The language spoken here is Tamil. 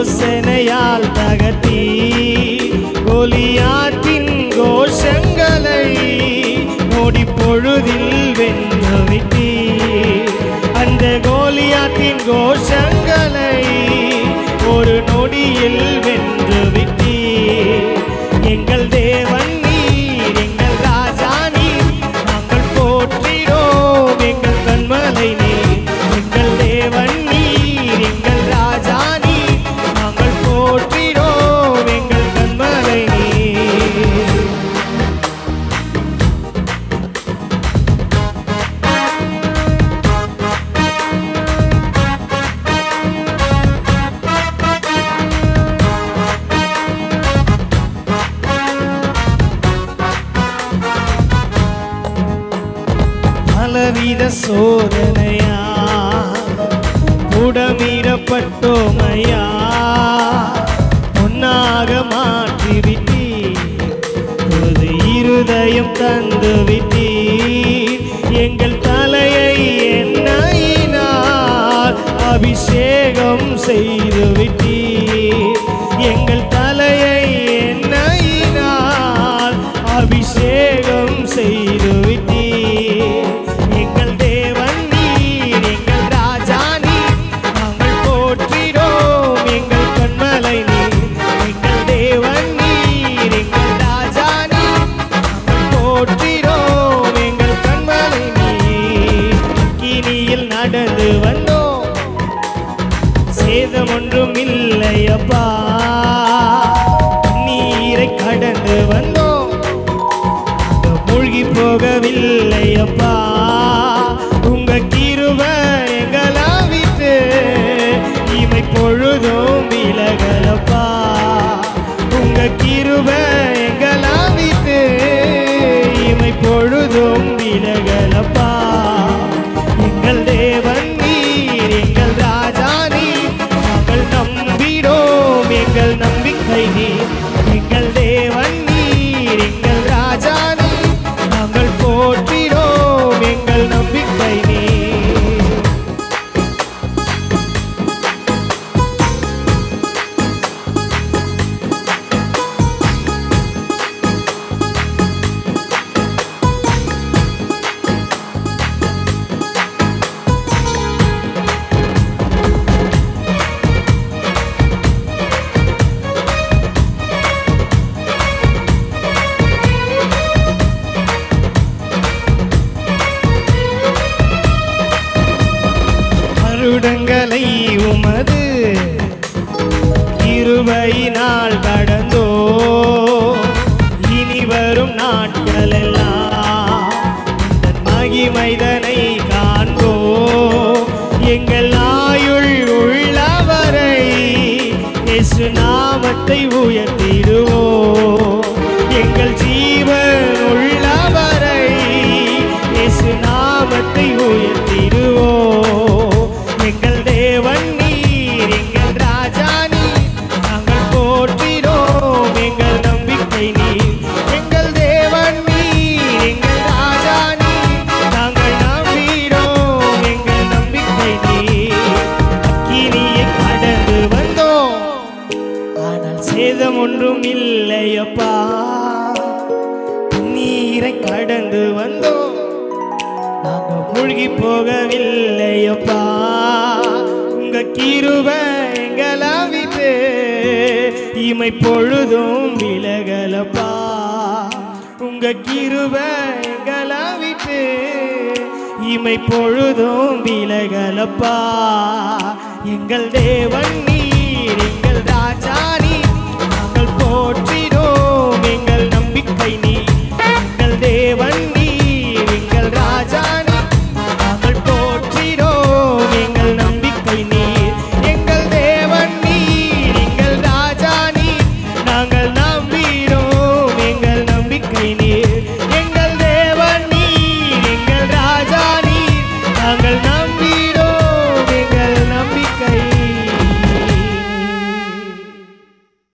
யோசனையால் தகர்த்தி கோலியாத்தின் கோஷங்களை நொடி பொழுதில் வென்று விட்டி அந்த கோலியாத்தின் கோஷங்களை ஒரு நொடியில் வென்று விட்டி எங்கள் தேவன் நீர் எங்கள் ராஜா நீர் நாங்கள் போற்றினோம் எங்கள் கண்மலை நீர் எங்கள் தேவன் நீர் எங்கள் ராஜா நீர் நாங்கள் போற்றினோம் எங்கள் கண்மலை நீர் பலவித சோதனையா புடமிடப்பட்டோமையா பொன்னாக மாற்றிவிட்டீ புது இருதயம் தந்து விட்டீர் எங்கள் தலையை எண்ணெயினால் அபிஷேகம் செய்து விட்டீர் எங்கள் தலையை எண்ணெயினால் அபிஷேகம் செய்து விட்டீர் எங்கள் தேவன் நீர் எங்கள் ராஜா நீர் நாங்கள் போற்றினோம் எங்கள் கண்மலை நீர் எங்கள் தேவன் நீர் எங்கள் ராஜா நீர் நாங்கள் போற்றினோம் எங்கள் கண்மலை நீர் கினியில் நடந்து வந்தோம் சேதம் ஒன்றும் இல்லையப்பா நீரை கடந்து வந்தோம் நாங்க மூழ்கி போகவில்லையப்பா உங்க கிருப எங்களா விட்டு இமை பொழுதும் விலகலப்பா உங்க கிருப எங்களா விட்டு இமை பொழுதும் விலகலப்பா எங்கள் தேவன் நீர் எங்கள் ராஜா நீர் நாங்கள் நம்பினோம் எங்கள் நம்பிக்கை நீர் எங்கள் தேவன் நீர் எங்கள் ராஜா நீர் நாங்கள் போற்றினோம் எங்கள் நம்பிக்கை நீர் வருடங்களை உமது இருவையினால் கடந்தோ இனி வரும் நாட்கள் எல்லாம் உந்தன் மகிமைதனை காண்போ எங்கள் ஆயுள் உள்ளவரை இயேசு நாமத்தை உயர்த்திடுவோ எங்கள் ஜீவன் உள்ளவரை இயேசு நாமத்தை உயர்த்திடுவோ எங்கள் தேவன் நீர் எங்கள் ராஜா நீர் நாங்கள் போற்றினோம் எங்கள் நம்பிக்கை நீர் எங்கள் தேவன் நீர் எங்கள் ராஜா நீர் நாங்கள் நம்பினோம் எங்கள் நம்பிக்கை நீர் அக்கினியை கடந்து வந்தோம் ஆனால் சேதம் ஒன்றும் இல்லையப்பா நீரை கடந்து வந்தோம் நாங்க மூழ்கி போகவில்லையப்பா உங்க கிருப எங்களா விட்டு இமை பொழுதும் விலகலப்பா உங்க கிருப எங்களா விட்டு இமை பொழுதும் விலகலப்பா எங்கள் தேவன் நீ